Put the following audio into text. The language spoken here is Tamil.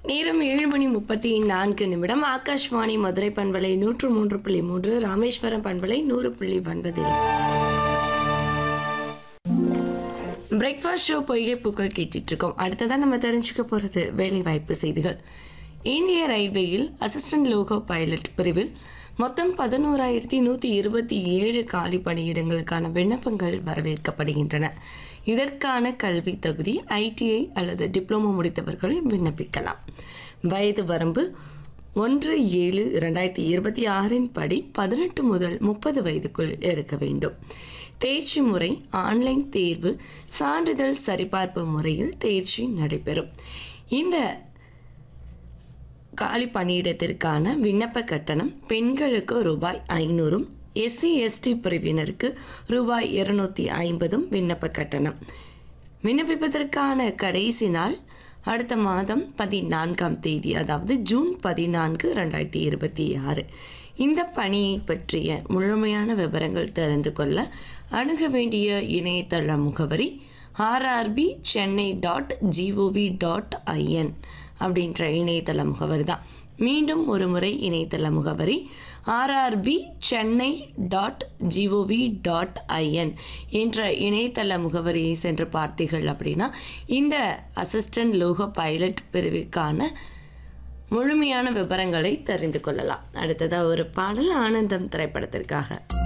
நேரம் ஏழு மணி முப்பத்தி நான்கு நிமிடம் ஆகாஷ்வாணி மதுரை பண்பலை நூற்று மூன்று புள்ளி மூன்று ராமேஸ்வரம் பண்பலை நூறு புள்ளி ஒன்பதில் பிரேக்ஃபாஸ்ட் ஷோ பொய்கை பூக்கள் கேட்டுட்டு இருக்கோம் அடுத்ததான் நம்ம தெரிஞ்சுக்க போகிறது வேலைவாய்ப்பு செய்திகள் இந்திய ரயில்வேயில் அசிஸ்டன்ட் லோகோ பைலட் பிரிவில் மொத்தம் பதினோராயிரத்தி நூற்றி இருபத்தி ஏழு காலி பணியிடங்களுக்கான விண்ணப்பங்கள் வரவேற்கப்படுகின்றன இதற்கான கல்வி தகுதி ஐடிஐ அல்லது டிப்ளமோ முடித்தவர்கள் விண்ணப்பிக்கலாம் வயது வரம்பு ஒன்று ஏழு இரண்டாயிரத்தி இருபத்தி ஆறின் படி பதினெட்டு முதல் முப்பது வயதுக்குள் இருக்க வேண்டும் தேர்ச்சி முறை ஆன்லைன் தேர்வு சான்றிதழ் சரிபார்ப்பு முறையில் தேர்ச்சி நடைபெறும் இந்த காலி பணியிடத்திற்கான விண்ணப்ப கட்டணம் பெண்களுக்கு ரூபாய் ஐநூறும் எஸ்சி எஸ்டி பிரிவினருக்கு ரூபாய் இருநூத்தி ஐம்பதும் விண்ணப்ப கட்டணம் விண்ணப்பிப்பதற்கான கடைசி நாள் அடுத்த மாதம் பதினான்காம் தேதி அதாவது ஜூன் பதினான்கு ரெண்டாயிரத்தி இருபத்தி ஆறு இந்த பணியை பற்றிய முழுமையான விவரங்கள் தெரிந்து கொள்ள அணுக வேண்டிய இணையதள முகவரி RRB Chennai dot G O V dot I N அப்படின்ற இணையதள முகவரி தான் மீண்டும் ஒரு முறை இணையதள முகவரி RRB Chennai dot G O V dot I N என்ற இணையதள முகவரியை சென்று பார்த்தீர்கள் அப்படின்னா இந்த அசிஸ்டன்ட் லோகோ பைலட் பிரிவுக்கான முழுமையான விவரங்களை தெரிந்து கொள்ளலாம் அடுத்ததாக ஒரு பாடல் ஆனந்தம் திரைப்படத்திற்காக